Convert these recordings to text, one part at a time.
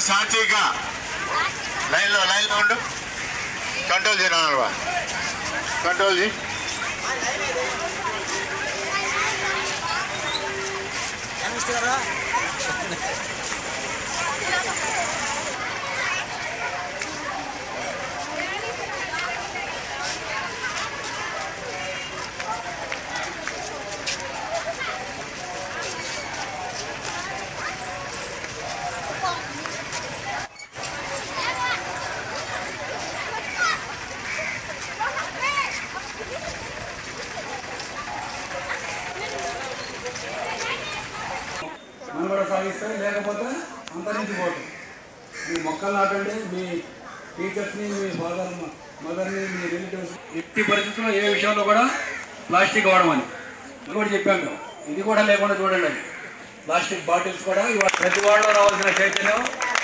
సాత్విక లైన్లో లైన్లో ఉండు కంట్రోల్ చేయను కంట్రోల్ చేయి మనుగడ సాగిస్తాయి లేకపోతే అంతరించిపోతాయి మీ మొక్కలు నాటండి మీ టీచర్స్ని మీ ఫాదర్ మదర్ని మీ రిలేటివ్స్ ఎట్టి పరిస్థితుల్లో ఏ విషయంలో కూడా ప్లాస్టిక్ వాడమని ఇది కూడా చెప్పాను ఇది కూడా లేకుండా చూడండి అది ప్లాస్టిక్ బాటిల్స్ కూడా ఇవాళ ప్రతి వాడలో రావాల్సిన చైతన్యం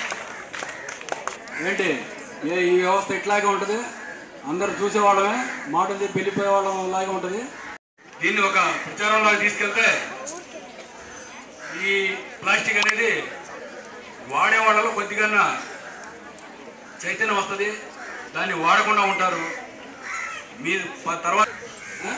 ఏంటి ఏ ఈ వ్యవస్థ ఇట్లాగే ఉంటుంది అందరూ చూసేవాళ్ళమే మాటలు చెప్పి వెళ్ళిపోయే వాళ్ళం లాగే ఉంటుంది దీన్ని ఒక ప్రచారంలో తీసుకెళ్తే ఈ ప్లాస్టిక్ అనేది వాడే వాళ్ళలో కొద్దిగా చైతన్యం వస్తుంది దాన్ని వాడకుండా ఉంటారు మీరు ప- తర్వాత ఆ?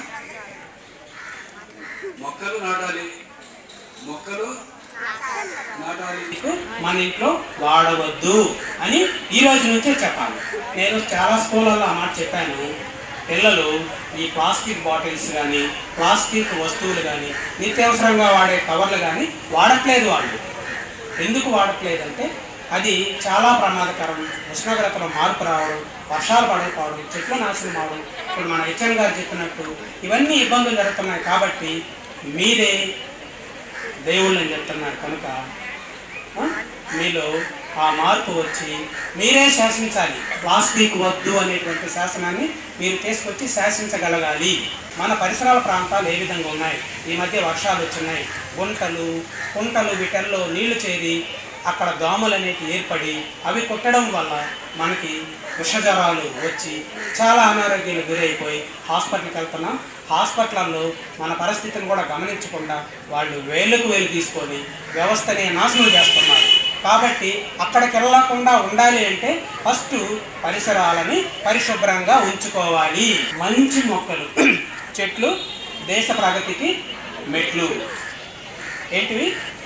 మొక్కలు నాటాలి మొక్కలు నాటాలి మన ఇంట్లో వాడవద్దు అని ఈ రోజు నుంచే చెప్పాలి నేను చాలా స్కూళ్ళల్లో ఆ మాట చెప్పాను పిల్లలు ఈ ప్లాస్టిక్ బాటిల్స్ కానీ ప్లాస్టిక్ వస్తువులు కానీ నిత్యావసరంగా వాడే కవర్లు కానీ వాడట్లేదు వాళ్ళు ఎందుకు వాడట్లేదంటే అది చాలా ప్రమాదకరం ఉష్ణోగ్రతలో మార్పు రావడం వర్షాలు పడకపోవడం చెట్లు నాశనం అవడం ఇప్పుడు మన హెచ్ఎం గారు చెప్పినట్టు ఇవన్నీ ఇబ్బందులు జరుగుతున్నాయి కాబట్టి మీరే దేవుళ్ళని చెప్తున్నారు కనుక ఆ, మీలో ఆ మార్పు వచ్చి మీరే శాసించాలి ప్లాస్టిక్ వద్దు అనేటువంటి శాసనాన్ని మీరు తీసుకొచ్చి శాసించగలగాలి మన పరిసరాల ప్రాంతాలు ఏ విధంగా ఉన్నాయి ఈ మధ్య వర్షాలు వచ్చినాయి గుంటలు కుంటలు వీటల్లో నీళ్లు చేరి అక్కడ దోమలు అనేవి ఏర్పడి అవి కుట్టడం వల్ల మనకి విషజ్వరాలు వచ్చి చాలా అనారోగ్యాలు గురైపోయి హాస్పిటల్కి వెళ్తున్నాం హాస్పిటల్లో మన పరిస్థితిని కూడా గమనించకుండా వాళ్ళు వేలుకు వేలు తీసుకొని వ్యవస్థని నాశనం చేస్తున్నారు కాబట్టి అక్కడికి వెళ్ళకుండా ఉండాలి అంటే ఫస్ట్ పరిసరాలని పరిశుభ్రంగా ఉంచుకోవాలి మంచి మొక్కలు చెట్లు దేశ ప్రగతికి మెట్లు ఏంటివి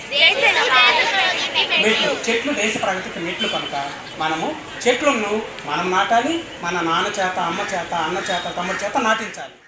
మెట్లు చెట్లు దేశ ప్రగతికి మెట్లు కనుక మనము చెట్లను మనం నాటాలి మన నాన్న చేత అమ్మ చేత అన్న చేత తమ్ముడి చేత నాటించాలి